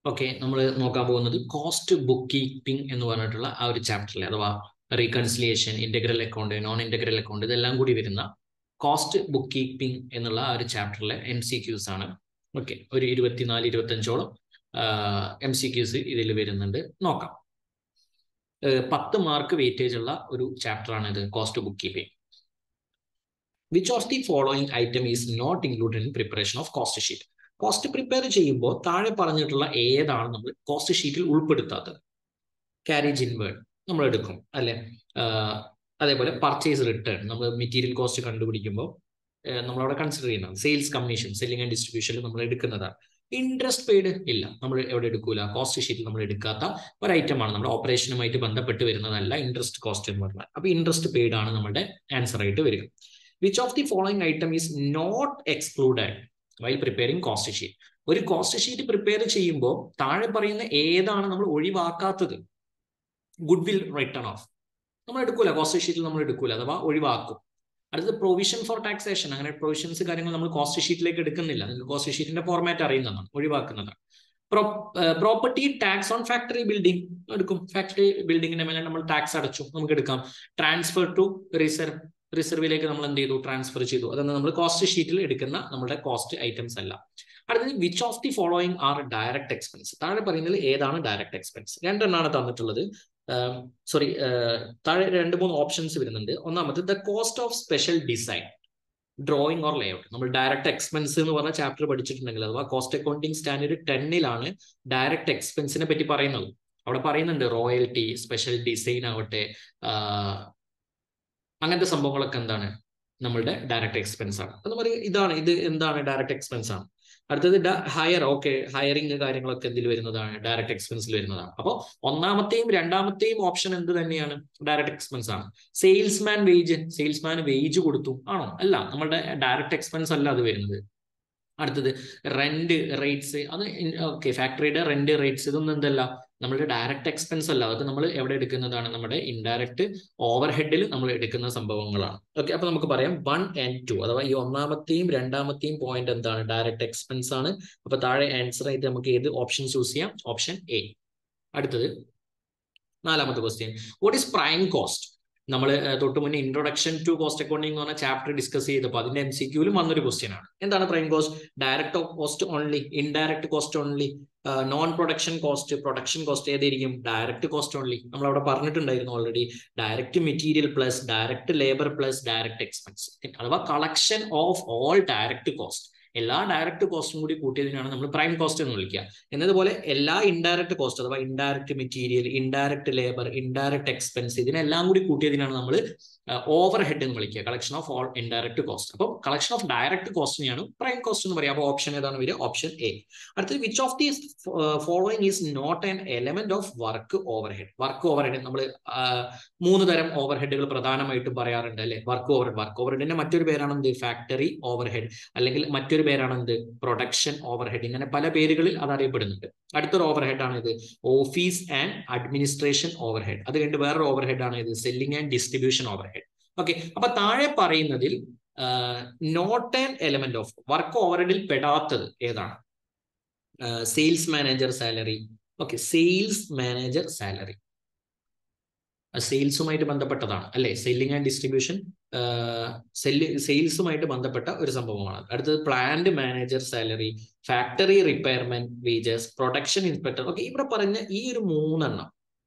okay നമ്മൾ നോക്കാൻ പോകുന്നത് കോസ്റ്റ് ബുക്ക് കീപ്പിംഗ് എന്ന് പറഞ്ഞിട്ടുള്ള ആ ഒരു ചാപ്റ്ററിൽ അഥവാ reconciliation integral account non integral account ഇതെല്ലാം കൂടി വരുന്ന കോസ്റ്റ് ബുക്ക് കീപ്പിംഗ് എന്നുള്ള ആ ഒരു ചാപ്റ്ററിലെ എം സി ക്യൂസ് ആണ് ഓക്കെ ഒരു ഇരുപത്തിനാല് ഇരുപത്തഞ്ചോളം എം സി ക്യൂസ് ഇതിൽ വരുന്നുണ്ട് നോക്കാം പത്ത് മാർക്ക് വെയിറ്റേജ് ഉള്ള ഒരു ചാപ്റ്റർ ആണ് ഇത് cost book keeping which of the following item is not included in preparation of cost sheet cost prepare ചെയ്യുമ്പോൾ താഴെ പറഞ്ഞിട്ടുള്ള ഏതാണ് നമ്മൾ കോസ്റ്റ് ഷീറ്റിൽ ഉൾപ്പെടുത്താത്തത് ക്യാരേജ് ഇൻവേർഡ് നമ്മൾ എടുക്കും അല്ലെ അതേപോലെ പർച്ചേസ് റിട്ടേൺ നമ്മൾ മെറ്റീരിയൽ കോസ്റ്റ് കണ്ടുപിടിക്കുമ്പോൾ നമ്മളവിടെ കൺസിഡർ ചെയ്യുന്നത് സെയിൽസ് കമ്മീഷൻ സെല്ലിംഗ് ആൻഡ് ഡിസ്ട്രിബ്യൂഷനിൽ നമ്മൾ എടുക്കുന്നതാണ് ഇൻട്രസ്റ്റ് പെയ്ഡ് ഇല്ല നമ്മൾ എവിടെ എടുക്കൂല കോസ്റ്റ് ഷീറ്റിൽ നമ്മൾ എടുക്കാത്ത ഒരു ഐറ്റമാണ് നമ്മുടെ ഓപ്പറേഷനുമായിട്ട് ബന്ധപ്പെട്ട് വരുന്നതല്ല ഇൻട്രസ്റ്റ് കോസ്റ്റ് എന്ന് പറഞ്ഞാൽ അപ്പൊ ഇൻട്രസ്റ്റ് പെയ്ഡ് ആണ് നമ്മുടെ ആൻസർ ആയിട്ട് വരിക which of the following item is not excluded while preparing cost sheet ഒരു കോസ്റ്റ് ഷീറ്റ് പ്രിപ്പയർ ചെയ്യുമ്പോൾ താഴെ പറയുന്ന ഏതാണ് നമ്മൾ ഒഴിവാക്കാത്തത് ഗുഡ് വിൽ റിട്ടേൺ ഓഫ് നമ്മൾ എടുക്കൂല കോസ്റ്റ് ഷീറ്റിൽ നമ്മൾ എടുക്കൂല അഥവാ ഒഴിവാക്കും അടുത്തത് പ്രൊവിഷൻ ഫോർ ടാക്സേഷൻ അങ്ങനെ പ്രൊവിഷൻസ് കാര്യങ്ങൾ നമ്മൾ കോസ്റ്റ് ഷീറ്റിലേക്ക് എടുക്കുന്നില്ല നിങ്ങൾക്ക് കോസ്റ്റ് ഷീറ്റിന്റെ ഫോർമാറ്റ് അറിയുന്നതാണ് ഒഴിവാക്കുന്നതാണ് property tax on factory building എടുക്കും ഫാക്ടറി ബിൽഡിങ്ങിന്റെ മേലെ നമ്മൾ ടാക്സ് അടച്ചു നമുക്ക് എടുക്കാം ട്രാൻസ്ഫർ ടു റിസർവ് റിസർവിലേക്ക് നമ്മൾ എന്ത് ചെയ്തു ട്രാൻസ്ഫർ ചെയ്തു അതൊന്നും നമ്മൾ കോസ്റ്റ് ഷീറ്റിൽ എടുക്കുന്ന നമ്മുടെ കോസ്റ്റ് ഐറ്റംസ് അല്ല അടുത്തത് which of the following are direct expense താഴെ പറയുന്നത് ഏതാണ് ഡയറക്ട് എക്സ്പെൻസ് രണ്ടെണ്ണമാണ് തന്നിട്ടുള്ളത് സോറി താഴെ രണ്ട് മൂന്ന് ഓപ്ഷൻസ് വരുന്നുണ്ട് ഒന്നാമത് the cost of special design drawing or layout നമ്മൾ ഡയറക്ട് എക്സ്പെൻസ് എന്ന് പറഞ്ഞ ചാപ്റ്റർ പഠിച്ചിട്ടുണ്ടെങ്കിൽ അഥവാ കോസ്റ്റ് അക്കൗണ്ടിങ് സ്റ്റാൻഡേർഡ് ടെന്നിലാണ് ഡയറക്ട് എക്സ്പെൻസിനെ പറ്റി പറയുന്നത് അവിടെ പറയുന്നുണ്ട് റോയൽറ്റി സ്പെഷ്യൽ ഡിസൈൻ ആവട്ടെ അങ്ങനത്തെ സംഭവങ്ങളൊക്കെ എന്താണ് നമ്മളുടെ ഡയറക്റ്റ് എക്സ്പെൻസ് ആണ് അത് പറയുക ഇതാണ് ഇത് എന്താണ് ഡയറക്റ്റ് എക്സ്പെൻസ് ആണ് അടുത്തത് ഹയർ ഓക്കെ ഹയറിങ് കാര്യങ്ങളൊക്കെ എന്തിൽ വരുന്നതാണ് ഡയറക്റ്റ് എക്സ്പെൻസിൽ വരുന്നതാണ് അപ്പോൾ ഒന്നാമത്തെയും രണ്ടാമത്തെയും ഓപ്ഷൻ എന്ത് തന്നെയാണ് ഡയറക്റ്റ് എക്സ്പെൻസ് ആണ് സെയിൽസ്മാൻ വേജ് സെയിൽസ്മാൻ വേജ് കൊടുത്തു ആണോ അല്ല നമ്മളുടെ ഡയറക്റ്റ് എക്സ്പെൻസ് അല്ല അത് വരുന്നത് അടുത്തത് റെന്റ് റേറ്റ്സ് അത് ഓക്കെ ഫാക്ടറിയുടെ റെന്റ് റേറ്റ്സ് ഇതൊന്നും എന്തല്ല നമ്മുടെ ഡയറക്റ്റ് എക്സ്പെൻസ് അല്ല അതൊക്കെ നമ്മൾ എവിടെ എടുക്കുന്നതാണ് നമ്മുടെ ഇൻഡയറക്റ്റ് ഓവർ ഹെഡിൽ നമ്മൾ എടുക്കുന്ന സംഭവങ്ങളാണ് ഓക്കെ അപ്പൊ നമുക്ക് പറയാം വൺ ആൻഡ് ടു അഥവാ ഈ ഒന്നാമത്തെയും രണ്ടാമത്തെയും പോയിന്റ് എന്താണ് ഡയറക്റ്റ് എക്സ്പെൻസ് ആണ് അപ്പൊ താഴെ ആൻസർ ആയിട്ട് നമുക്ക് ഏത് ഓപ്ഷൻ ചൂസ് ചെയ്യാം ഓപ്ഷൻ എ അടുത്തത് നാലാമത്തെ question what is prime cost നമ്മൾ തൊട്ട് മുന്നേ ഇൻട്രൊഡക്ഷൻ ടു കോസ്റ്റ് അക്കൗണ്ടിംഗ് എന്ന് പറഞ്ഞ ചാപ്റ്റർ ഡിസ്കസ് ചെയ്തപ്പോൾ അതിന്റെ എം സി ക്യൂലും വന്നൊരു ക്വസ്റ്റ്യൻ ആണ് എന്താണ് prime cost direct cost only indirect cost only non production cost production cost ഏതായിരിക്കും ഡയറക്റ്റ് കോസ്റ്റ് ഓൺലി നമ്മൾ അവിടെ പറഞ്ഞിട്ടുണ്ടായിരുന്നു already direct material plus direct labour plus direct expense അഥവാ collection of all direct cost എല്ലാ direct കോസ്റ്റും കൂടി കൂട്ടിയതിനാണ് നമ്മൾ പ്രൈം കോസ്റ്റ് എന്ന് വിളിക്കുക എന്നതുപോലെ എല്ലാ ഇൻഡയറക്റ്റ് കോസ്റ്റ് അഥവാ indirect material indirect labour indirect expense ഇതിനെല്ലാം കൂടി കൂട്ടിയതിനാണ് നമ്മൾ ഓവർ ഹെഡ് എന്ന് വിളിക്കുക collection of all indirect cost അപ്പോൾ കളക്ഷൻ ഓഫ് ഡയറക്റ്റ് കോസ്റ്റിനെയാണ് പ്രൈം കോസ്റ്റ് എന്ന് പറയുക അപ്പോൾ ഓപ്ഷൻ ഏതാണ് വരിക ഓപ്ഷൻ എ അടുത്തത് which of the following is not an element of work overhead work overhead നമ്മൾ മൂന്ന് തരം ഓവർ ഹെഡുകൾ പ്രധാനമായിട്ടും പറയാറുണ്ട് അല്ലെ വർക്ക് ഓവർ വർക്ക് ഓവർ ഹെഡിന്റെ മറ്റൊരു പേരാണ് എന്ത് ഫാക്ടറി ഓവർ ഹെഡ് അല്ലെങ്കിൽ മറ്റൊരു പേരാണ് എന്ത് പ്രൊഡക്ഷൻ ഓവർ ഹെഡ് ഇങ്ങനെ പല പേരുകളിൽ അത് അറിയപ്പെടുന്നുണ്ട് അടുത്തൊരു ഓവർ ഹെഡ് ആണ് ഇത് office and administration overhead അത് കഴിഞ്ഞ് വേറൊരു ഓവർ ഹെഡ് ആണ് ഇത് selling and distribution overhead okay അപ്പൊ താഴെ പറയുന്നതിൽ not an element of work ഓവർ ഹെഡിൽ പെടാത്തത് ഏതാണ് sales manager salary okay sales manager salary സെയിൽസുമായിട്ട് ബന്ധപ്പെട്ടതാണ് അല്ലെ സെല്ലിംഗ് ആൻഡ് ഡിസ്ട്രിബ്യൂഷൻ സെല്ല് സെയിൽസുമായിട്ട് ബന്ധപ്പെട്ട ഒരു സംഭവമാണ് അടുത്തത് plant manager salary factory repairment wages production inspector okay ഇവിടെ പറഞ്ഞ ഈ ഒരു മൂന്നെണ്ണം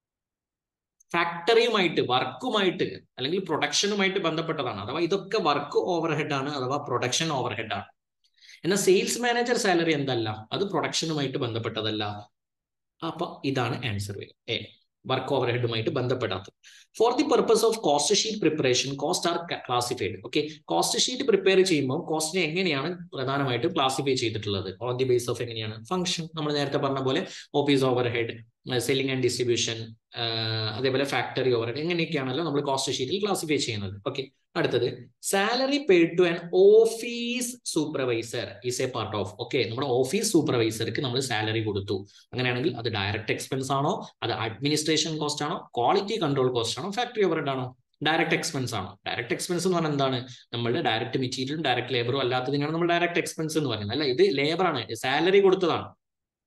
ഫാക്ടറിയുമായിട്ട് വർക്കുമായിട്ട് അല്ലെങ്കിൽ പ്രൊഡക്ഷനുമായിട്ട് ബന്ധപ്പെട്ടതാണ് അഥവാ ഇതൊക്കെ വർക്ക് ഓവർ ഹെഡ് ആണ് അഥവാ പ്രൊഡക്ഷൻ ഓവർ ഹെഡ് ആണ് എന്നാൽ സെയിൽസ് മാനേജർ സാലറി എന്തല്ല അത് പ്രൊഡക്ഷനുമായിട്ട് ബന്ധപ്പെട്ടതല്ല അപ്പൊ ഇതാണ് ആൻസർ വരിക എ വർക്ക് ഓവർ ഹെഡുമായിട്ട് ബന്ധപ്പെടാത്തത് for the purpose of cost sheet preparation cost are classified okay cost sheet prepare ചെയ്യുമ്പോൾ കോസ്റ്റിനെ എങ്ങനെയാണ് പ്രധാനമായിട്ടും ക്ലാസിഫൈ ചെയ്തിട്ടുള്ളത് ഓൺ ദി ബേസ് ഓഫ് എങ്ങനെയാണ് ഫംഗ്ഷൻ നമ്മൾ നേരത്തെ പറഞ്ഞ പോലെ office overhead selling and distribution അതേപോലെ ഫാക്ടറി ഓവർ ഹെഡ് എങ്ങനെയൊക്കെയാണല്ലോ നമ്മൾ കോസ്റ്റ് ഷീറ്റിൽ ക്ലാസിഫൈ ചെയ്യുന്നത് ഓക്കെ അടുത്തത് salary paid to an office supervisor is a part of okay നമ്മുടെ ഓഫീസ് സൂപ്പർവൈസർക്ക് നമ്മൾ സാലറി കൊടുത്തു അങ്ങനെയാണെങ്കിൽ അത് ഡയറക്റ്റ് എക്സ്പെൻസ് ആണോ അത് അഡ്മിനിസ്ട്രേഷൻ കോസ്റ്റ് ആണോ ക്വാളിറ്റി കൺട്രോൾ കോസ്റ്റ് ആണോ ഫാക്ടറി ഓവർ ഹെഡ് ആണോ ഡയറക്റ്റ് എക്സ്പെൻസ് ആണോ ഡയറക്റ്റ് എക്സ്പെൻസ് എന്ന് പറഞ്ഞാൽ എന്താണ് നമ്മളുടെ ഡയറക്റ്റ് മെറ്റീരിയലും ഡയറക്റ്റ് ലേബറും അല്ലാത്തതിനാണ് നമ്മൾ ഡയറക്റ്റ് എക്സ്പെൻസ് എന്ന് പറയുന്നത് അല്ല ഇത് ലേബർ ആണ് സാലറി കൊടുത്തതാണ്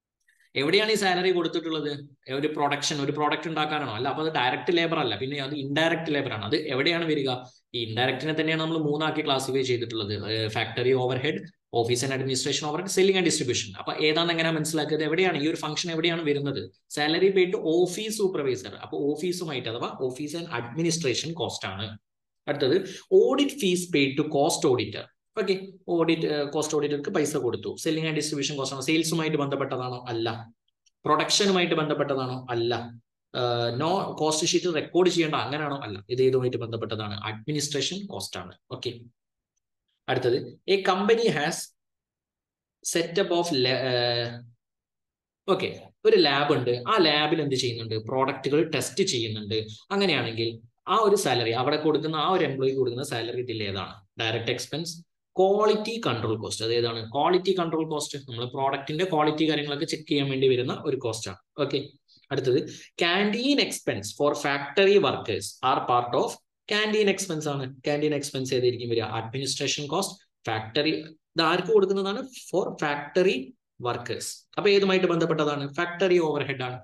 എവിടെയാണ് ഈ സാലറി കൊടുത്തിട്ടുള്ളത് ഒരു പ്രൊഡക്ഷൻ ഒരു പ്രോഡക്റ്റ് ഉണ്ടാക്കാനാണോ അല്ല അപ്പൊ അത് ഡയറക്റ്റ് ലേബർ അല്ല പിന്നെ അത് ഇൻഡയറക്റ്റ് ലേബർ ആണ് അത് എവിടെയാണ് വരിക ഈ ഇൻഡയറക്റ്റിനെ തന്നെയാണ് നമ്മൾ മൂന്നാക്കി ക്ലാസിഫൈ ചെയ്തിട്ടുള്ളത് factory overhead office and administration over selling and distribution അപ്പൊ ഏതാണെന്ന് എങ്ങനെ മനസ്സിലാക്കിയത് എവിടെയാണ് ഈ ഒരു ഫംഗ്ഷൻ എവിടെയാണ് വരുന്നത് salary paid to office supervisor അപ്പൊ ഓഫീസുമായിട്ട് അഥവാ ഓഫീസ് ആൻഡ് അഡ്മിനിസ്ട്രേഷൻ കോസ്റ്റ് ആണ് അടുത്തത് audit fees paid to cost auditor okay audit cost ഓഡിറ്റർക്ക് പൈസ കൊടുത്തു സെല്ലിംഗ് ആൻഡ് ഡിസ്ട്രിബ്യൂഷൻ കോസ്റ്റ് ആണ് സെയിൽസുമായിട്ട് ബന്ധപ്പെട്ടതാണോ അല്ല പ്രൊഡക്ഷനുമായിട്ട് ബന്ധപ്പെട്ടതാണോ അല്ല നോ കോസ്റ്റ് ഷീറ്റ് റെക്കോർഡ് ചെയ്യേണ്ട അങ്ങനെയാണോ അല്ല ഇത് ഏതുമായിട്ട് ബന്ധപ്പെട്ടതാണ് അഡ്മിനിസ്ട്രേഷൻ കോസ്റ്റ് ആണ് ഓക്കെ അടുത്തത് a company has set up of okay ഒരു ലാബ് ഉണ്ട് ആ ലാബിൽ എന്ത് ചെയ്യുന്നുണ്ട് പ്രോഡക്റ്റുകൾ ടെസ്റ്റ് ചെയ്യുന്നുണ്ട് അങ്ങനെയാണെങ്കിൽ ആ ഒരു സാലറി അവിടെ കൊടുക്കുന്ന ആ ഒരു എംപ്ലോയി കൊടുക്കുന്ന സാലറി ഇതിൽ ഏതാണ് direct expense quality control cost അത് ഏതാണ് ക്വാളിറ്റി കൺട്രോൾ കോസ്റ്റ് നമ്മൾ പ്രോഡക്റ്റിന്റെ ക്വാളിറ്റി കാര്യങ്ങളൊക്കെ ചെക്ക് ചെയ്യാൻ വേണ്ടി വരുന്ന ഒരു കോസ്റ്റ് ആണ് ഓക്കെ അടുത്തത് canteen expense for factory workers are part of canteen expense ആണ് ക്യാൻറ്റീൻ എക്സ്പെൻസ് ഏതായിരിക്കും വരിക അഡ്മിനിസ്ട്രേഷൻ കോസ്റ്റ് ഫാക്ടറി ഇത് ആർക്ക് കൊടുക്കുന്നതാണ് ഫോർ ഫാക്ടറി വർക്കേഴ്സ് അപ്പൊ ഏതുമായിട്ട് ബന്ധപ്പെട്ടതാണ് ഫാക്ടറി ഓവർ ഹെഡ് ആണ്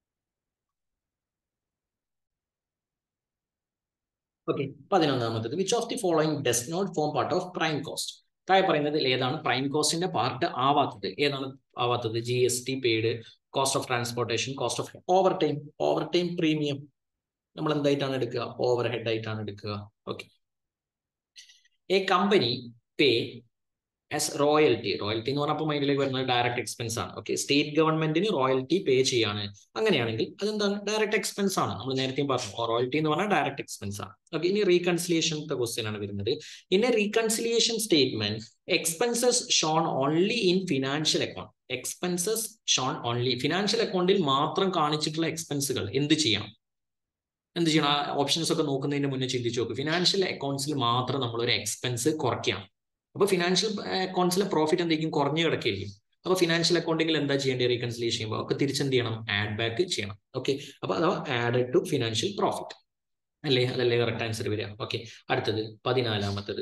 ഓക്കെ പതിനൊന്നാമത്തത് which of the following does not form part of prime cost താഴെ പറയുന്നതിൽ ഏതാണ് പ്രൈം കോസ്റ്റിന്റെ പാർട്ട് ആവാത്തത് ഏതാണ് ആവാത്തത് G S T paid cost of transportation cost of overtime overtime premium നമ്മൾ എന്തായിട്ടാണ് എടുക്കുക ഓവർ ഹെഡ് ആയിട്ടാണ് എടുക്കുക okay a company pay as royalty royalty എന്ന് പറഞ്ഞപ്പോൾ മൈൻഡിലേക്ക് വരുന്നത് ഡയറക്റ്റ് എക്സ്പെൻസ് ആണ് ഓക്കെ സ്റ്റേറ്റ് ഗവൺമെന്റിന് റോയൽറ്റി പേ ചെയ്യാണ് അങ്ങനെയാണെങ്കിൽ അതെന്താണ് ഡയറക്റ്റ് എക്സ്പെൻസ് ആണ് നമ്മൾ നേരത്തെയും പറഞ്ഞു റോയൽറ്റി എന്ന് പറഞ്ഞാൽ ഡയറക്റ്റ് എക്സ്പെൻസ് ആണ് ഓക്കെ ഇനി റീകൺസിലിയേഷൻ്റെ ക്വസ്റ്റ്യൻ ആണ് വരുന്നത് in a reconciliation statement expenses shown only in financial account expenses shown only financial അക്കൗണ്ടിൽ മാത്രം കാണിച്ചിട്ടുള്ള എക്സ്പെൻസുകൾ എന്ത് ചെയ്യണം എന്ത് ചെയ്യണം ആ ഓപ്ഷൻസ് ഒക്കെ നോക്കുന്നതിന് മുന്നേ ചിന്തിച്ചു നോക്ക് ഫിനാൻഷ്യൽ അക്കൗണ്ട്സിൽ മാത്രം നമ്മൾ ഒരു എക്സ്പെൻസ് കുറയ്ക്കണം അപ്പൊ ഫിനാൻഷ്യൽ അക്കൗണ്ട്സിലെ പ്രോഫിറ്റ് എന്തെങ്കിലും കുറഞ്ഞു കിടക്കുകയായിരിക്കും അപ്പൊ ഫിനാൻഷ്യൽ അക്കൗണ്ടിങ്ങിൽ എന്താ ചെയ്യേണ്ടത് റീകൺസിലേഷൻ ചെയ്യുമ്പോൾ ഒക്കെ തിരിച്ചെന്ത് ചെയ്യണം ആഡ് ബാക്ക് ചെയ്യണം ഓക്കെ അപ്പൊ അഥവാ ആഡ് ടു ഫിനാൻഷ്യൽ പ്രോഫിറ്റ് അല്ലേ അതല്ലേ കറക്റ്റ് ആൻസർ വരിക ഓക്കെ അടുത്തത് പതിനാലാമത്തത്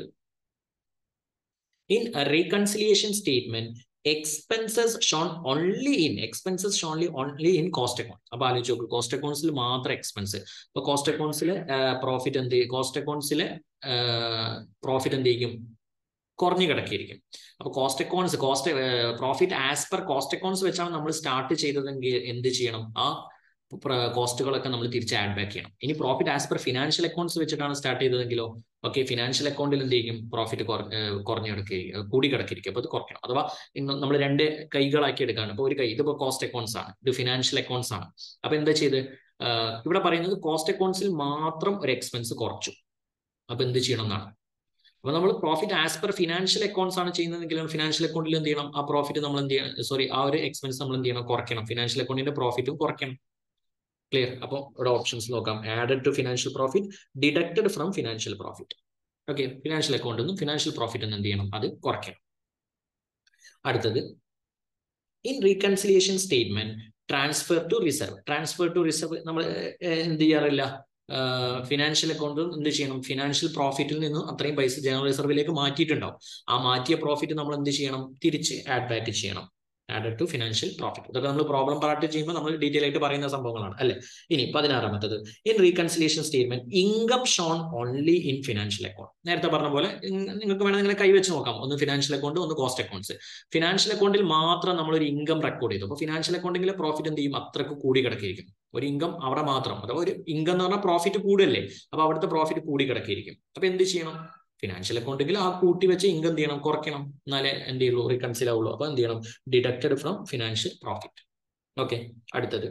in reconciliation statement expenses shown only in expenses shown only in cost account അപ്പൊ ആലോചിച്ച് നോക്കൂ കോസ്റ്റ് അക്കൗണ്ട്സിൽ മാത്രം എക്സ്പെൻസ് അപ്പൊ കോസ്റ്റ് അക്കൗണ്ട്സിലെ പ്രോഫിറ്റ് എന്ത് കോസ്റ്റ് അക്കൗണ്ട്സിലെ പ്രോഫിറ്റ് എന്ത് ചെയ്യും കുറഞ്ഞു കിടക്കിയിരിക്കും അപ്പൊ cost accounts cost profit as per cost accounts വെച്ചാണ് നമ്മൾ സ്റ്റാർട്ട് ചെയ്തതെങ്കിൽ എന്ത് ചെയ്യണം ആ കോസ്റ്റുകളൊക്കെ നമ്മൾ തിരിച്ച് ആഡ് ബാക്ക് ചെയ്യണം ഇനി profit as per financial accounts വെച്ചിട്ടാണ് സ്റ്റാർട്ട് ചെയ്തതെങ്കിലോ ഓക്കെ ഫിനാൻഷ്യൽ അക്കൗണ്ടിൽ എന്ത് ചെയ്യും പ്രോഫിറ്റ് കുറഞ്ഞു കിടക്കുക കൂടി കിടക്കിരിക്കും അപ്പൊ അത് കുറയ്ക്കണം അഥവാ നമ്മൾ രണ്ട് കൈകളാക്കി എടുക്കുകയാണ് അപ്പൊ ഒരു കൈ ഇതിപ്പോ കോസ്റ്റ് അക്കൗണ്ട്സ് ആണ് ഇത് ഫിനാൻഷ്യൽ അക്കൗണ്ട്സ് ആണ് അപ്പൊ എന്താ ചെയ്ത് ഇവിടെ പറയുന്നത് കോസ്റ്റ് അക്കൗണ്ട്സിൽ മാത്രം ഒരു എക്സ്പെൻസ് കുറച്ചു അപ്പൊ എന്ത് ചെയ്യണം എന്നാണ് അപ്പൊ നമ്മൾ profit as per financial accounts ആണ് ചെയ്യുന്നതെങ്കിൽ ഫിനാൻഷ്യൽ അക്കൗണ്ടിൽ എന്ത് ചെയ്യണം ആ പ്രോഫിറ്റ് നമ്മൾ എന്ത് ചെയ്യണം സോറി ആ ഒരു എക്സ്പെൻസ് നമ്മൾ എന്ത് ചെയ്യണം കുറയ്ക്കണം ഫിനാൻഷ്യൽ അക്കൗണ്ടിന്റെ പ്രോഫിറ്റും കുറയ്ക്കണം ക്ലിയർ അപ്പോൾ ഇവിടെ ഓപ്ഷൻസ് നോക്കാം added to financial profit deducted from financial profit okay financial അക്കൗണ്ടിൽ നിന്നും ഫിനാൻഷ്യൽ പ്രോഫിറ്റ് എന്ത് ചെയ്യണം അത് കുറയ്ക്കണം അടുത്തത് in reconciliation statement transfer to reserve transfer to reserve നമ്മൾ എന്ത് ചെയ്യാറില്ല ഫിനാൻഷ്യൽ അക്കൗണ്ടിൽ എന്ത് ചെയ്യണം ഫിനാൻഷ്യൽ പ്രോഫിറ്റിൽ നിന്ന് അത്രയും പൈസ ജനറൽ റിസർവിലേക്ക് മാറ്റിയിട്ടുണ്ടാവും ആ മാറ്റിയ പ്രോഫിറ്റ് നമ്മൾ എന്ത് ചെയ്യണം തിരിച്ച് ആഡ് ബാക്ക് ചെയ്യണം ആഡഡ് ടു ഫിനാൻഷ്യൽ പ്രോഫിറ്റ് ഇതൊക്കെ നമ്മൾ പ്രോബ്ലം പാർട്ട് ചെയ്യുമ്പോൾ നമ്മൾ ഡീറ്റെയിൽ ആയിട്ട് പറയുന്ന സംഭവങ്ങളാണ് അല്ലെ ഇനി പതിനാറാമത്തത് in reconciliation statement income shown only in financial account നേരത്തെ പറഞ്ഞ പോലെ നിങ്ങൾക്ക് വേണമെങ്കിൽ ഇങ്ങനെ കൈവച്ച് നോക്കാം ഒന്ന് ഫിനാൻഷ്യൽ അക്കൗണ്ട് ഒന്ന് കോസ്റ്റ് അക്കൗണ്ട്സ് ഫിനാൻഷ്യൽ അക്കൗണ്ടിൽ മാത്രം നമ്മൾ ഒരു ഇൻകം റെക്കോർഡ് ചെയ്തു അപ്പോൾ ഫിനാൻഷ്യൽ അക്കൗണ്ടിലെ പ്രോഫിറ്റ് എന്ത് ചെയ്യും അത്രക്ക് കൂടി കിടക്കിയിരിക്കും ഒരു ഇൻകം അവിടെ മാത്രം അഥവാ ഒരു ഇൻകം എന്ന് പറഞ്ഞാൽ പ്രോഫിറ്റ് കൂടുതലല്ലേ അപ്പൊ അവിടുത്തെ പ്രോഫിറ്റ് കൂടി കിടക്കിയിരിക്കും അപ്പൊ എന്ത് ചെയ്യണം ഫിനാൻഷ്യൽ അക്കൗണ്ടെങ്കിൽ ആ കൂട്ടി വെച്ച് ഇൻകം എന്ത് ചെയ്യണം കുറയ്ക്കണം എന്നാലേ എന്ത് ചെയ്യുള്ളൂ റീകൺസിൽ ആവുള്ളൂ അപ്പൊ എന്ത് ചെയ്യണം deducted from financial profit okay അടുത്തത്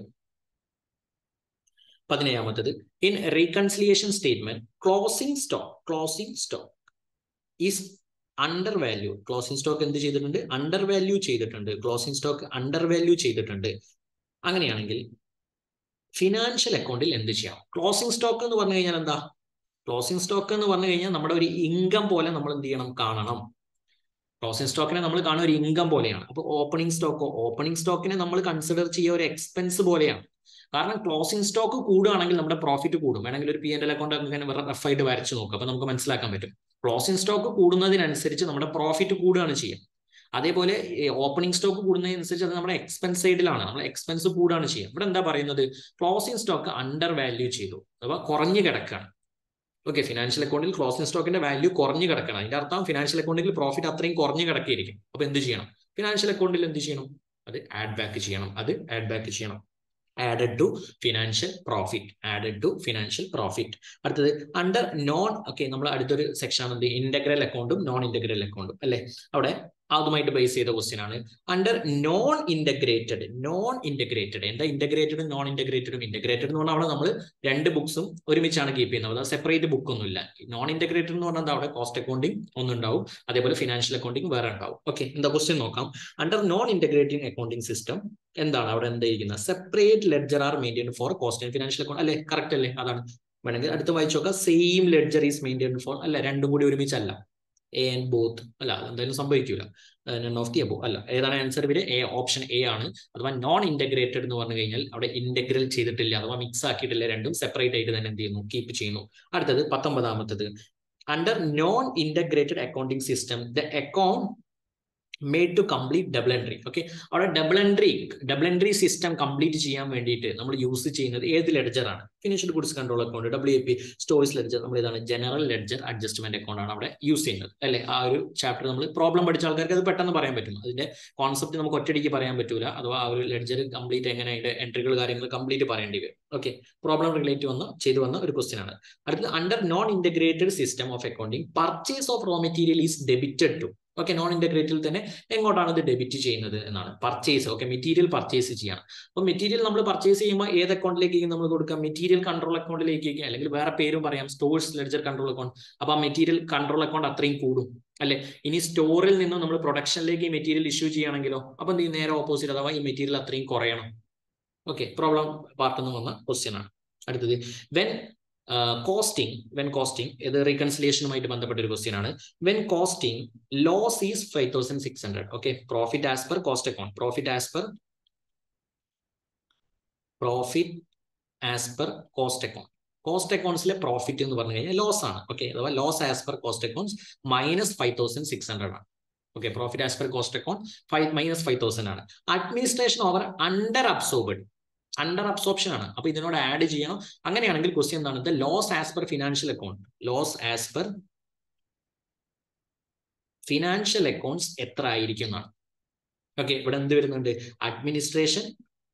പതിനേഴാമത്തത് in reconciliation statement closing stock closing stock is under value closing stock എന്ത് ചെയ്തിട്ടുണ്ട് അണ്ടർ വാല്യൂ ചെയ്തിട്ടുണ്ട് ക്ലോസിംഗ് സ്റ്റോക്ക് അണ്ടർ വാല്യൂ ചെയ്തിട്ടുണ്ട് അങ്ങനെയാണെങ്കിൽ ഫിനാൻഷ്യൽ അക്കൗണ്ടിൽ എന്ത് ചെയ്യാം ക്ലോസിംഗ് സ്റ്റോക്ക് എന്ന് പറഞ്ഞു കഴിഞ്ഞാൽ എന്താ ക്ലോസിംഗ് സ്റ്റോക്ക് എന്ന് പറഞ്ഞു കഴിഞ്ഞാൽ നമ്മുടെ ഒരു ഇൻകം പോലെ നമ്മൾ എന്ത് ചെയ്യണം കാണണം ക്ലോസിംഗ് സ്റ്റോക്കിനെ നമ്മൾ കാണുന്ന ഒരു ഇൻകം പോലെയാണ് അപ്പോൾ ഓപ്പണിംഗ് സ്റ്റോക്കോ ഓപ്പണിംഗ് സ്റ്റോക്കിനെ നമ്മൾ കൺസിഡർ ചെയ്യുക ഒരു എക്സ്പെൻസ് പോലെയാണ് കാരണം ക്ലോസിംഗ് സ്റ്റോക്ക് കൂടുകയാണെങ്കിൽ നമ്മുടെ പ്രോഫിറ്റ് കൂടും വേണമെങ്കിൽ ഒരു പി എൻ എൽ അക്കൗണ്ട് ഇങ്ങനെ റഫായിട്ട് വരച്ച് നോക്കുക അപ്പോൾ നമുക്ക് മനസ്സിലാക്കാൻ പറ്റും ക്ലോസിംഗ് സ്റ്റോക്ക് കൂടുന്നതിനനുസരിച്ച് നമ്മുടെ പ്രോഫിറ്റ് കൂടുകയാണ് ചെയ്യുക അതേപോലെ ഓപ്പണിംഗ് സ്റ്റോക്ക് കൂടുന്നതനുസരിച്ച് അത് നമ്മുടെ എക്സ്പെൻസ് സൈഡിലാണ് നമ്മൾ എക്സ്പെൻസ് കൂടുകയാണ് ചെയ്യുക ഇവിടെ എന്താ പറയുന്നത് ക്ലോസിംഗ് സ്റ്റോക്ക് അണ്ടർ വാല്യൂ ചെയ്തു അഥവാ കുറഞ്ഞു കിടക്കുകയാണ് ഓക്കെ ഫിനാൻഷ്യൽ അക്കൗണ്ടിൽ ക്ലോസിംഗ് സ്റ്റോക്കിന്റെ വാല്യൂ കുറഞ്ഞു കിടക്കണം അതിന്റെ അർത്ഥം ഫിനാൻഷ്യൽ അക്കൗണ്ടിൽ പ്രോഫിറ്റ് അത്രയും കുറഞ്ഞു കിടക്കിയിരിക്കും അപ്പൊ എന്ത് ചെയ്യണം ഫിനാൻഷ്യൽ അക്കൗണ്ടിൽ എന്ത് ചെയ്യണം അത് ആഡ് ബാക്ക് ചെയ്യണം അത് ആഡ് ബാക്ക് ചെയ്യണം added to financial profit added to financial profit അടുത്തത് അണ്ടർ നോൺ ഓക്കെ നമ്മൾ അടുത്തൊരു സെക്ഷൻ എന്ത് ഇന്റഗ്രൽ അക്കൗണ്ടും നോൺ ഇന്റഗ്രൽ അക്കൗണ്ടും അല്ലെ അവിടെ അതുമായിട്ട് ബേസ് ചെയ്ത ക്വസ്റ്റ്യൻ ആണ് under non integrated non integrated എന്താ ഇന്റഗ്രേറ്റഡും നോൺ ഇന്റഗ്രേറ്റഡും ഇന്റഗ്രേറ്റഡ് എന്ന് പറഞ്ഞാൽ അവിടെ നമ്മൾ രണ്ട് ബുക്സും ഒരുമിച്ചാണ് കീപ്പ് ചെയ്യുന്നത് അത് സെപ്പറേറ്റ് ബുക്ക് ഒന്നുമില്ല നോൺ ഇന്റഗ്രേറ്റഡ് എന്ന് പറഞ്ഞാൽ അവിടെ കോസ്റ്റ് അക്കൗണ്ടിങ് ഒന്നുണ്ടാവും അതേപോലെ ഫിനാൻഷ്യൽ അക്കൗണ്ടിങ് വേറെ ഉണ്ടാവും ഓക്കെ എന്താ ക്വസ്റ്റ്യൻ നോക്കാം under non integrating accounting system എന്താണ് അവിടെ എന്തായിരിക്കുന്നത് separate ledger are maintain for cost and financial account അല്ലേ കറക്റ്റ് അല്ലേ അതാണ് വേണമെങ്കിൽ അടുത്ത് വായിച്ചു നോക്കാം same ledger is maintain for അല്ല രണ്ടും കൂടി ഒരുമിച്ചല്ല എ ആൻഡ് ബോത്ത് അല്ല എന്തായാലും സംഭവിക്കൂല നൺ ഓഫ് ദി അബോ അല്ല ഏതാണ് ആൻസർ ഇവിടെ എ ഓപ്ഷൻ എ ആണ് അഥവാ നോൺ ഇന്റഗ്രേറ്റഡ് എന്ന് പറഞ്ഞു കഴിഞ്ഞാൽ അവിടെ ഇന്റഗ്രൽ ചെയ്തിട്ടില്ല അഥവാ മിക്സ് ആക്കിയിട്ടില്ല രണ്ടും സെപ്പറേറ്റ് ആയിട്ട് തന്നെ എന്ത് ചെയ്യുന്നു കീപ്പ് ചെയ്യുന്നു അടുത്തത് പത്തൊമ്പതാമത്തത് under non integrated accounting system the account made to complete double entry okay അവിടെ double entry double entry system complete ചെയ്യാൻ വേണ്ടിയിട്ട് നമ്മൾ യൂസ് ചെയ്യുന്നത് ഏത് ലെഡ്ജർ ആണ് finished goods control account W A P storage ledger നമ്മൾ ഇതാണ് ജനറൽ ലെഡ്ജർ അഡ്ജസ്റ്റ്മെന്റ് അക്കൗണ്ട് ആണ് അവിടെ യൂസ് ചെയ്യുന്നത് അല്ലെ ആ ഒരു ചാപ്റ്റർ നമ്മൾ പ്രോബ്ലം പഠിച്ച ആൾക്കാർക്ക് അത് പെട്ടെന്ന് പറയാൻ പറ്റും അതിന്റെ കോൺസെപ്റ്റ് നമുക്ക് ഒറ്റയടിക്ക് പറയാൻ പറ്റൂല അഥവാ ആ ഒരു ലെഡ്ജർ കംപ്ലീറ്റ് എങ്ങനെ അതിന്റെ എൻട്രികൾ കാര്യങ്ങൾ കംപ്ലീറ്റ് പറയേണ്ടി വരും ഓക്കെ പ്രോബ്ലം റിലേറ്റ് വന്ന ചെയ്തു വന്ന ഒരു ക്വസ്റ്റ്യൻ ആണ് അടുത്തത് under non integrated system of accounting purchase of raw material is debited to okay non ഇന്റഗ്രേറ്റിൽ തന്നെ എങ്ങോട്ടാണ് ഇത് ഡെബിറ്റ് ചെയ്യുന്നത് എന്നാണ് പർച്ചേസ് ഓക്കെ മെറ്റീരിയൽ പർച്ചേസ് ചെയ്യണം അപ്പോൾ മെറ്റീരിയൽ നമ്മൾ പർച്ചേസ് ചെയ്യുമ്പോൾ ഏത് അക്കൗണ്ടിലേക്ക് നമ്മൾ കൊടുക്കാം മെറ്റീരിയൽ കൺട്രോൾ അക്കൗണ്ടിലേക്ക് അല്ലെങ്കിൽ വേറെ പേരും പറയാം സ്റ്റോഴ്സ് ലെഡ്ജർ കൺട്രോൾ അക്കൗണ്ട് അപ്പോൾ ആ മെറ്റീരിയൽ കൺട്രോൾ അക്കൗണ്ട് അത്രയും കൂടും അല്ലെ ഇനി സ്റ്റോറിൽ നിന്നും നമ്മൾ പ്രൊഡക്ഷനിലേക്ക് ഈ മെറ്റീരിയൽ ഇഷ്യൂ ചെയ്യുകയാണെങ്കിലോ അപ്പൊ എന്ത് ചെയ്യും നേരെ ഓപ്പോസിറ്റ് അഥവാ ഈ മെറ്റീരിയൽ അത്രയും കുറയണം ഓക്കെ പ്രോബ്ലം പാർട്ടിൽ നിന്ന് വന്ന ക്വസ്റ്റ്യൻ ആണ് അടുത്തത് വെൻ കോസ്റ്റിംഗ് വെൻ കോസ്റ്റിംഗ് ഇത് റീകൺസിലേഷനുമായിട്ട് ബന്ധപ്പെട്ട ഒരു ക്വസ്റ്റ്യൻ ആണ് when costing loss is five thousand six hundred okay profit as per cost account profit as per profit as per cost account cost അക്കൗണ്ട്സിലെ പ്രോഫിറ്റ് എന്ന് പറഞ്ഞു കഴിഞ്ഞാൽ ലോസ് ആണ് ഓക്കെ അഥവാ loss as per cost accounts minus five thousand six hundred ആണ് okay profit as per cost account five minus five thousand ആണ് administration over under absorbed under absorption ആണ് അപ്പൊ ഇതിനോട് ആഡ് ചെയ്യണം അങ്ങനെയാണെങ്കിൽ ക്വസ്റ്റ്യൻ എന്താണ് the loss as per financial account loss as per financial accounts എത്ര ആയിരിക്കും എന്നാണ് ഓക്കെ ഇവിടെ എന്ത് വരുന്നുണ്ട് administration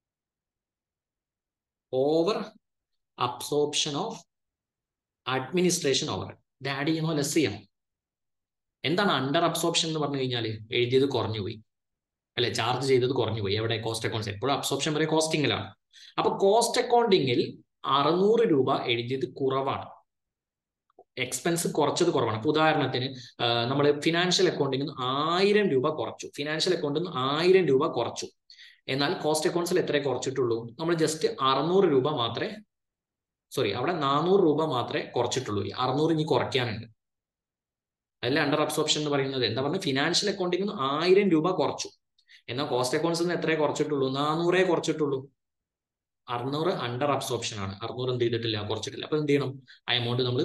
over absorption of administration over ഇത് ആഡ് ചെയ്യണോ ലെസ് ചെയ്യണം എന്താണ് അണ്ടർ അബ്സോർപ്ഷൻ എന്ന് പറഞ്ഞു കഴിഞ്ഞാൽ എഴുതിയത് കുറഞ്ഞുപോയി അല്ലെ ചാർജ് ചെയ്തത് കുറഞ്ഞുപോയി എവിടെ കോസ്റ്റ് അക്കൗണ്ട്സ് എപ്പോഴും അബ്സോർപ്ഷൻ വരെ കോസ്റ്റിംഗിലാണ് അപ്പൊ കോസ്റ്റ് അക്കൗണ്ടിങ്ങിൽ അറുന്നൂറ് രൂപ എഴുതിയത് കുറവാണ് എക്സ്പെൻസ് കുറച്ചത് കുറവാണ് അപ്പൊ ഉദാഹരണത്തിന് നമ്മൾ ഫിനാൻഷ്യൽ അക്കൗണ്ടിൽ നിന്ന് ആയിരം രൂപ കുറച്ചു ഫിനാൻഷ്യൽ അക്കൗണ്ടിൽ നിന്ന് ആയിരം രൂപ കുറച്ചു എന്നാൽ കോസ്റ്റ് അക്കൗണ്ട്സിൽ എത്ര കുറച്ചിട്ടുള്ളൂ നമ്മൾ ജസ്റ്റ് അറുന്നൂറ് രൂപ മാത്രമേ സോറി അവിടെ നാനൂറ് രൂപ മാത്രമേ കുറച്ചിട്ടുള്ളൂ അറുന്നൂറ് ഇനി കുറയ്ക്കാനുണ്ട് അതിൽ അണ്ടർ അബ്സോർപ്ഷൻ എന്ന് പറയുന്നത് എന്താ പറഞ്ഞാൽ ഫിനാൻഷ്യൽ അക്കൗണ്ടിൽ നിന്ന് ആയിരം രൂപ കുറച്ചു എന്നാൽ കോസ്റ്റ് അക്കൗണ്ട്സിൽ നിന്ന് എത്രേ കുറച്ചിട്ടുള്ളൂ നാനൂറേ കുറച്ചിട്ടുള്ളൂ അറുന്നൂറ് അണ്ടർ അബ്സോർപ്ഷൻ ആണ് അറുന്നൂറ് എന്ത് ചെയ്തിട്ടില്ല കുറച്ചിട്ടില്ല അപ്പൊ എന്ത് ചെയ്യണം ആ എമൗണ്ട് നമ്മൾ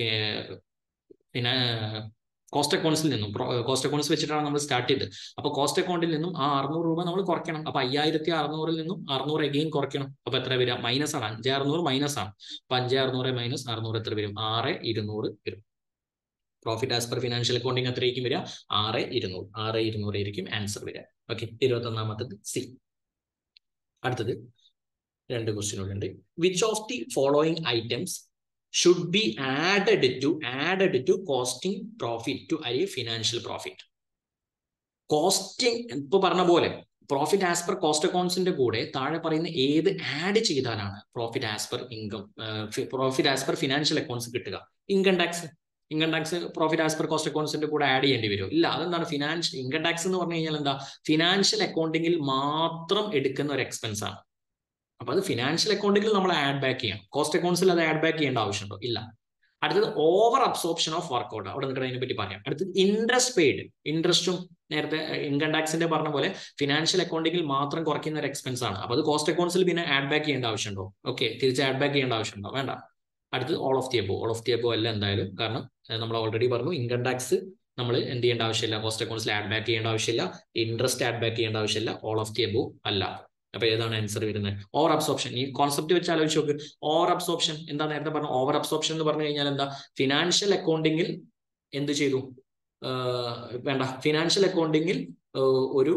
പിന്നെ കോസ്റ്റ് അക്കൗണ്ട്സിൽ നിന്നും കോസ്റ്റ് അക്കൗണ്ട്സ് വെച്ചിട്ടാണ് നമ്മൾ സ്റ്റാർട്ട് ചെയ്തത് അപ്പൊ കോസ്റ്റ് അക്കൗണ്ടിൽ നിന്നും ആ അറുന്നൂറ് രൂപ നമ്മൾ കുറയ്ക്കണം അപ്പൊ അയ്യായിരത്തി അറുന്നൂറിൽ നിന്നും അറുന്നൂറ് എഗെയിൻ കുറയ്ക്കണം അപ്പൊ എത്ര വരിക മൈനസ് ആണ് അഞ്ച് അറുന്നൂറ് മൈനസ് ആണ് അപ്പൊ അഞ്ച് അറുന്നൂറ് മൈനസ് അറുന്നൂറ് എത്ര വരും ആറ് ഇരുന്നൂറ് വരും profit as per financial accounting എത്രയായിരിക്കും വരിക ആറ് ഇരുന്നൂറ് ആറ് ഇരുന്നൂറ് ആയിരിക്കും ആൻസർ വരിക ഓക്കെ ഇരുപത്തി ഒന്നാമത്തത് സി അടുത്തത് രണ്ട് ക്വസ്റ്റ്യനുകളുണ്ട് which of the following items should be added to added to costing profit to arrive financial profit costing ഇപ്പൊ പറഞ്ഞ പോലെ പ്രോഫിറ്റ് ആസ് പെർ കോസ്റ്റ് അക്കൗണ്ട്സിന്റെ കൂടെ താഴെ പറയുന്ന ഏത് ആഡ് ചെയ്താലാണ് profit as per income profit as per financial accounts കിട്ടുക income tax income tax profit as per cost അക്കൗണ്ട്സിന്റെ കൂടെ ആഡ് ചെയ്യേണ്ടി വരും ഇല്ല അതെന്താണ് ഫിനാൻഷ്യൽ ഇൻകം ടാക്സ് എന്ന് പറഞ്ഞു കഴിഞ്ഞാൽ എന്താ ഫിനാൻഷ്യൽ അക്കൗണ്ടിങ്ങിൽ മാത്രം എടുക്കുന്ന ഒരു എക്സ്പെൻസ് ആണ് അപ്പൊ അത് ഫിനാൻഷ്യൽ അക്കൗണ്ടിങ്ങിൽ നമ്മൾ ആഡ് ബാക്ക് ചെയ്യണം കോസ്റ്റ് അക്കൗണ്ട്സിൽ അത് ആഡ് ബാക്ക് ചെയ്യേണ്ട ആവശ്യമുണ്ടോ ഇല്ല അടുത്തത് ഓവർ അബ്സോർപ്ഷൻ ഓഫ് വർക്കൗട്ട് അവിടെ നിൽക്കുന്ന അതിനെ പറ്റി പറയാം അടുത്തത് ഇൻട്രസ്റ്റ് പെയ്ഡ് ഇൻട്രസ്റ്റും നേരത്തെ ഇൻകം ടാക്സിന്റെ പറഞ്ഞ പോലെ ഫിനാൻഷ്യൽ അക്കൗണ്ടിങ്ങിൽ മാത്രം കുറയ്ക്കുന്ന ഒരു എക്സ്പെൻസ് ആണ് അപ്പൊ അത് കോസ്റ്റ് അക്കൗണ്ട്സിൽ പിന്നെ ആഡ് ബാക്ക് ചെയ്യേണ്ട ആവശ്യമുണ്ടോ ഓക്കെ തിരിച്ച് ആഡ് ബാക്ക് ചെയ്യേണ്ട ആവശ്യമുണ്ടോ വേണ്ട അടുത്തത് all of the above all of the above അല്ല എന്തായാലും കാരണം നമ്മൾ ഓൾറെഡി പറഞ്ഞു ഇൻകം ടാക്സ് നമ്മൾ എന്ത് ചെയ്യേണ്ട ആവശ്യമില്ല കോസ്റ്റ് അക്കൗണ്ട്സിൽ ആഡ് ബാക്ക് ചെയ്യേണ്ട ആവശ്യമില്ല ഇൻട്രസ്റ്റ് ആഡ് ബാക്ക് ചെയ്യേണ്ട ആവശ്യമില്ല ഓൾ ഓഫ് ദി എബോ അല്ല അപ്പൊ ഏതാണ് ആൻസർ വരുന്നത് ഓവർ അബ്സോപ്ഷൻ ഈ കോൺസെപ്റ്റ് വെച്ച് ആലോചിച്ച് നോക്ക് ഓവർ അബ്സോപ്ഷൻ എന്താ നേരത്തെ പറഞ്ഞ ഓവർ അബ്സോപ്ഷൻ എന്ന് പറഞ്ഞു കഴിഞ്ഞാൽ എന്താ ഫിനാൻഷ്യൽ അക്കൗണ്ടിങ്ങിൽ എന്ത് ചെയ്തു വേണ്ട ഫിനാൻഷ്യൽ അക്കൗണ്ടിങ്ങിൽ ഒരു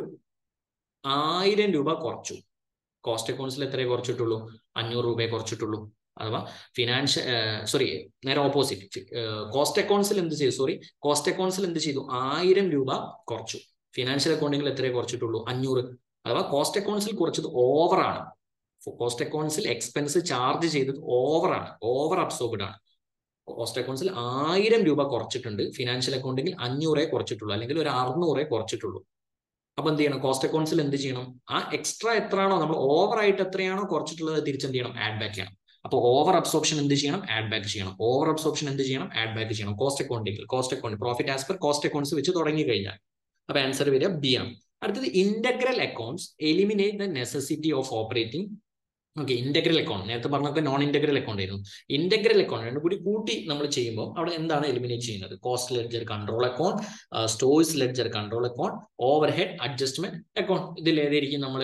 ആയിരം രൂപ കുറച്ചു കോസ്റ്റ് അക്കൗണ്ട്സിൽ എത്രയേ കുറച്ചിട്ടുള്ളൂ അഞ്ഞൂറ് രൂപയെ കുറച്ചിട്ടുള്ളൂ അഥവാ ഫിനാൻഷ്യൽ സോറി നേരെ ഓപ്പോസിറ്റ് കോസ്റ്റ് അക്കൗണ്ട്സിൽ എന്ത് ചെയ്തു സോറി കോസ്റ്റ് അക്കൗണ്ട്സിൽ എന്ത് ചെയ്തു ആയിരം രൂപ കുറച്ചു ഫിനാൻഷ്യൽ അക്കൗണ്ടിങ്ങിൽ എത്രയേ കുറച്ചിട്ടുള്ളൂ അഞ്ഞൂറ് അഥവാ കോസ്റ്റ് അക്കൗണ്ട്സിൽ കുറച്ചത് ഓവറാണ് കോസ്റ്റ് അക്കൗണ്ട്സിൽ എക്സ്പെൻസ് ചാർജ് ചെയ്തത് ഓവറാണ് ഓവർ അബ്സോർബ്ഡ് ആണ് കോസ്റ്റ് അക്കൗണ്ട്സിൽ ആയിരം രൂപ കുറച്ചിട്ടുണ്ട് ഫിനാൻഷ്യൽ അക്കൗണ്ടിങ്ങിൽ അഞ്ഞൂറേ കുറച്ചിട്ടുള്ളൂ അല്ലെങ്കിൽ ഒരു അറുന്നൂറേ കുറച്ചിട്ടുള്ളൂ അപ്പൊ എന്ത് ചെയ്യണം കോസ്റ്റ് അക്കൗണ്ട്സിൽ എന്ത് ചെയ്യണം ആ എക്സ്ട്രാ എത്രയാണോ നമ്മൾ ഓവർ ആയിട്ട് എത്രയാണോ കുറച്ചിട്ടുള്ളത് തിരിച്ചെന്ത് ചെയ്യണം ആഡ് ബാക്ക് ചെയ്യണം അപ്പോൾ ഓവർ അബ്സോപ്ഷൻ എന്ത് ചെയ്യണം ആഡ് ബാക്ക് ചെയ്യണം ഓവർ അബ്സോപ്ഷൻ എന്ത് ചെയ്യണം ആഡ് ബാക്ക് ചെയ്യണം കോസ്റ്റ് അക്കൗണ്ടിങ്ങിൽ cost account profit as per cost accounts വെച്ച് തുടങ്ങി കഴിഞ്ഞാൽ അപ്പൊ ആൻസർ വരിക ബി ആണ് അടുത്തത് integral accounts eliminate the necessity of operating okay integral account നേരത്തെ പറഞ്ഞൊക്കെ നോൺ ഇന്റഗ്രൽ അക്കൗണ്ട് ആയിരുന്നു ഇന്റഗ്രൽ അക്കൗണ്ട് രണ്ടും കൂടി കൂട്ടി നമ്മൾ ചെയ്യുമ്പോൾ അവിടെ എന്താണ് എലിമിനേറ്റ് ചെയ്യുന്നത് cost ledger control account stores ledger control account overhead adjustment account ഇതിൽ ഏതായിരിക്കും നമ്മൾ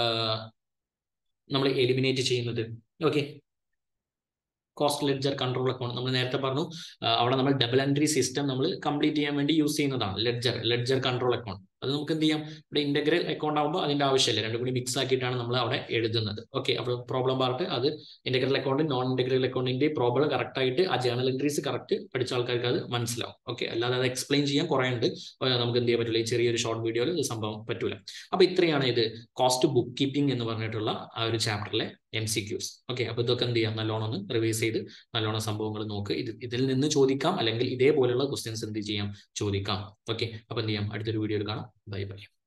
നമ്മൾ എലിമിനേറ്റ് ചെയ്യുന്നത് okay cost ledger control account നമ്മൾ നേരത്തെ പറഞ്ഞു അവിടെ നമ്മൾ ഡബിൾ എൻട്രി സിസ്റ്റം നമ്മൾ കംപ്ലീറ്റ് ചെയ്യാൻ വേണ്ടി യൂസ് ചെയ്യുന്നതാണ് ലെഡ്ജർ ലെഡ്ജർ കൺട്രോൾ അക്കൗണ്ട് അത് നമുക്ക് എന്ത് ചെയ്യാം ഇവിടെ ഇന്റഗ്രൽ അക്കൗണ്ട് ആകുമ്പോൾ അതിന്റെ ആവശ്യമില്ല രണ്ടും കൂടി മിക്സ് ആക്കിയിട്ടാണ് നമ്മൾ അവിടെ എഴുതുന്നത് ഓക്കെ അപ്പോൾ പ്രോബ്ലം പാർട്ട് അത് ഇന്റഗ്രൽ അക്കൗണ്ട് നോൺ ഇന്റഗ്രൽ അക്കൗണ്ടിന്റെ പ്രോബ്ലം കറക്റ്റ് ആയിട്ട് ആ ജേണൽ എൻട്രീസ് കറക്റ്റ് പഠിച്ച ആൾക്കാർക്ക് അത് മനസ്സിലാവും ഓക്കെ അല്ലാതെ അത് എക്സ്പ്ലെയിൻ ചെയ്യാൻ കുറേ ഉണ്ട് നമുക്ക് എന്ത് ചെയ്യാൻ പറ്റില്ല ഈ ചെറിയൊരു ഷോർട്ട് വീഡിയോയിൽ ഇത് സംഭവം പറ്റൂല അപ്പൊ ഇത്രയാണ് ഇത് കോസ്റ്റ് ബുക്ക് കീപ്പിംഗ് എന്ന് പറഞ്ഞിട്ടുള്ള ആ ഒരു ചാപ്റ്ററിലെ എം സി ക്യൂസ് ഓക്കെ അപ്പൊ ഇതൊക്കെ എന്ത് ചെയ്യാം നല്ലോണം ഒന്ന് റിവൈസ് ചെയ്ത് നല്ലോണം സംഭവങ്ങൾ നോക്ക് ഇത് ഇതിൽ നിന്ന് ചോദിക്കാം അല്ലെങ്കിൽ ഇതേപോലെയുള്ള ക്വസ്റ്റ്യൻസ് എന്ത് ചെയ്യാം ചോദിക്കാം ഓക്കെ അപ്പൊ എന്ത് ചെയ്യാം അടുത്തൊരു വീഡിയോയിൽ കാണാം ബൈ ബൈ